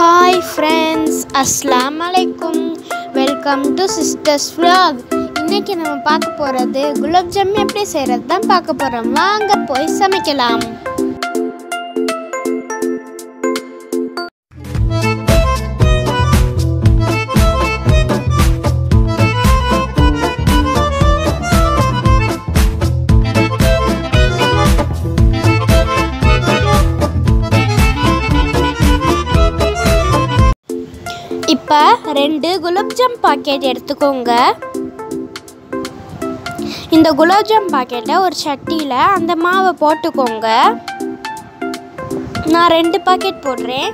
hi friends அஸ்லாம் அலைக்கும் welcome to sisters vlog இன்னைக்கு நம்ம பார்க்க போகிறது குலாப் ஜாமுன் எப்படி செய்கிறது தான் பார்க்க போகிறோம் வாங்க போய் சமைக்கலாம் இப்போ ரெண்டு குலாப்ஜாம் பாக்கெட் எடுத்துக்கோங்க இந்த குலாப்ஜாம் பாக்கெட்டை ஒரு சட்டியில் அந்த மாவை போட்டுக்கோங்க நான் ரெண்டு பாக்கெட் போடுறேன்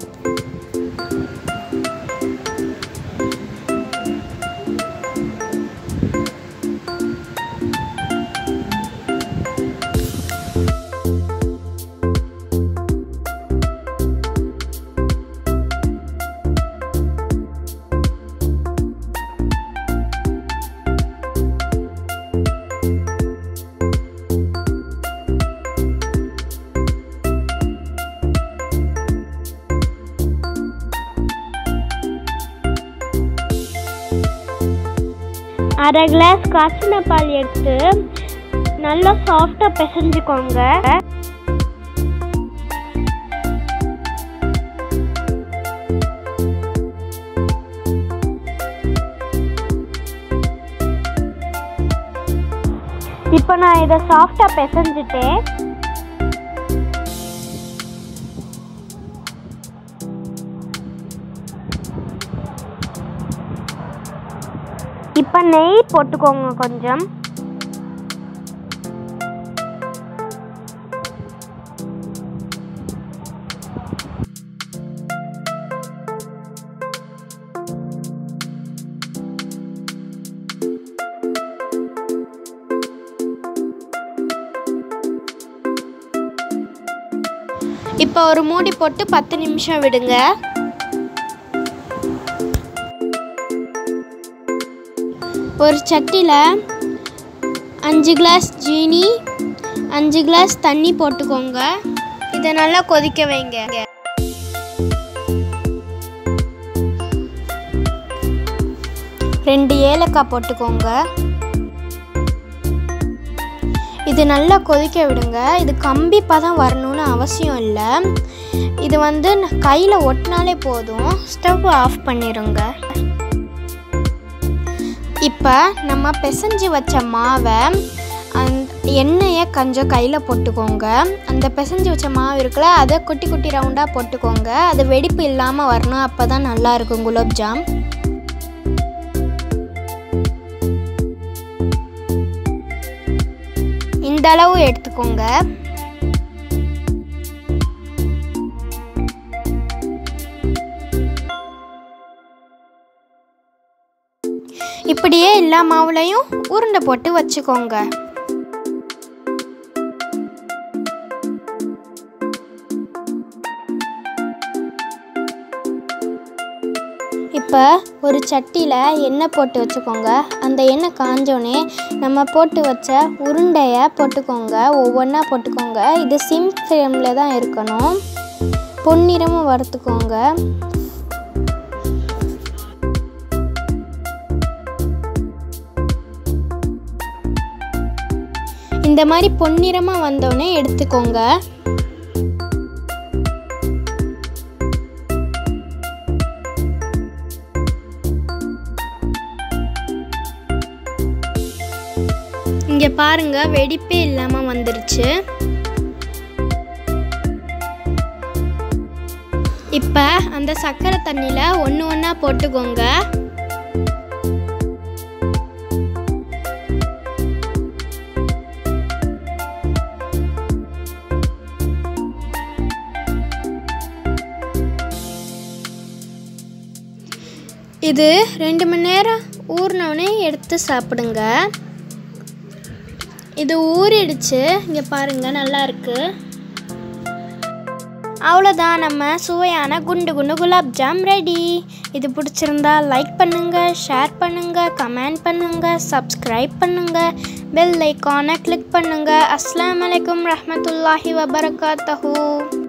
அரை கிளாஸ் காய்ச்சின பால் எடுத்து நல்லா சாஃப்டாக பிசைஞ்சுக்கோங்க இப்போ நான் இதை சாஃப்டாக பிசைஞ்சிட்டேன் இப்போ நெய் போட்டுக்கோங்க கொஞ்சம் இப்போ ஒரு மூடி போட்டு பத்து நிமிஷம் விடுங்க ஒரு சட்டியில் அஞ்சு கிளாஸ் ஜீனி அஞ்சு கிளாஸ் தண்ணி போட்டுக்கோங்க இதை நல்லா கொதிக்க வைங்க ரெண்டு ஏலக்காய் போட்டுக்கோங்க இது நல்லா கொதிக்க விடுங்க இது கம்பி பதம் வரணும்னு அவசியம் இல்லை இது வந்து கையில் ஒட்டினாலே போதும் ஸ்டவ் ஆஃப் பண்ணிடுங்க இப்போ நம்ம பிசைஞ்சு வச்ச மாவை அந் எண்ணெயை கொஞ்சம் கையில் போட்டுக்கோங்க அந்த பிசைஞ்சு வச்ச மாவு இருக்குல்ல அதை குட்டி குட்டி ரவுண்டாக போட்டுக்கோங்க அது வெடிப்பு இல்லாமல் வரணும் அப்போ தான் நல்லாயிருக்கும் குலோப்ஜாம் இந்த அளவு எடுத்துக்கோங்க இப்படியே எல்லா மாவுலையும் உருண்டை போட்டு வச்சுக்கோங்க இப்போ ஒரு சட்டியில் எண்ணெய் போட்டு வச்சுக்கோங்க அந்த எண்ணெய் காஞ்சோடனே நம்ம போட்டு வச்ச உருண்டையை போட்டுக்கோங்க ஒவ்வொன்றா போட்டுக்கோங்க இது சிம் ஃப்ளேமில் தான் இருக்கணும் பொன்னிறமும் வறுத்துக்கோங்க இந்த மாதிரி பொன்னிறமாக வந்தோடனே எடுத்துக்கோங்க இங்கே பாருங்க வெடிப்பே இல்லாமல் வந்துருச்சு இப்போ அந்த சர்க்கரை தண்ணியில் ஒன்று ஒன்றா போட்டுக்கோங்க இது ரெண்டு மணி நேரம் ஊறினோடனே எடுத்து சாப்பிடுங்க இது ஊறிடுச்சு இங்கே பாருங்கள் நல்லா இருக்கு அவ்வளோதான் நம்ம சுவையான குண்டு குண்டு குலாப் ஜாம் ரெடி இது பிடிச்சிருந்தா லைக் பண்ணுங்கள் ஷேர் பண்ணுங்கள் கமெண்ட் பண்ணுங்கள் சப்ஸ்கிரைப் பண்ணுங்கள் பெல் ஐக்கானை கிளிக் பண்ணுங்கள் அஸ்ஸலாமு அலைக்கும் ரஹ்மத்துல்லாஹி வபரகாத்தஹூ